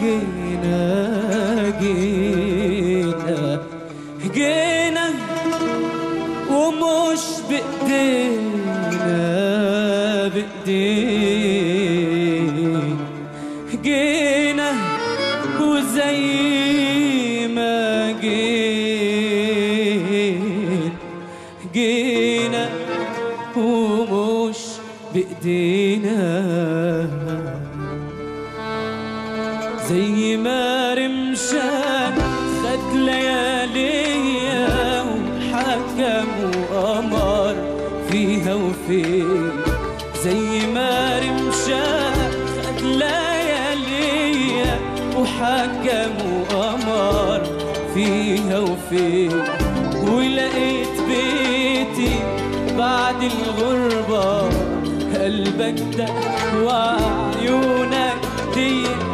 جينا جينا جينا ومش بإيدينا بإيدينا جينا وزي ما جينا جينا ومش بإيدينا زي ما رمشان خد لياليا وحكم وقمر فيها وفين زي ما رمشان خد لياليا وحكم وقمر فيها وفين ولقيت بيتي بعد الغربة قلبك ده وعيونك دي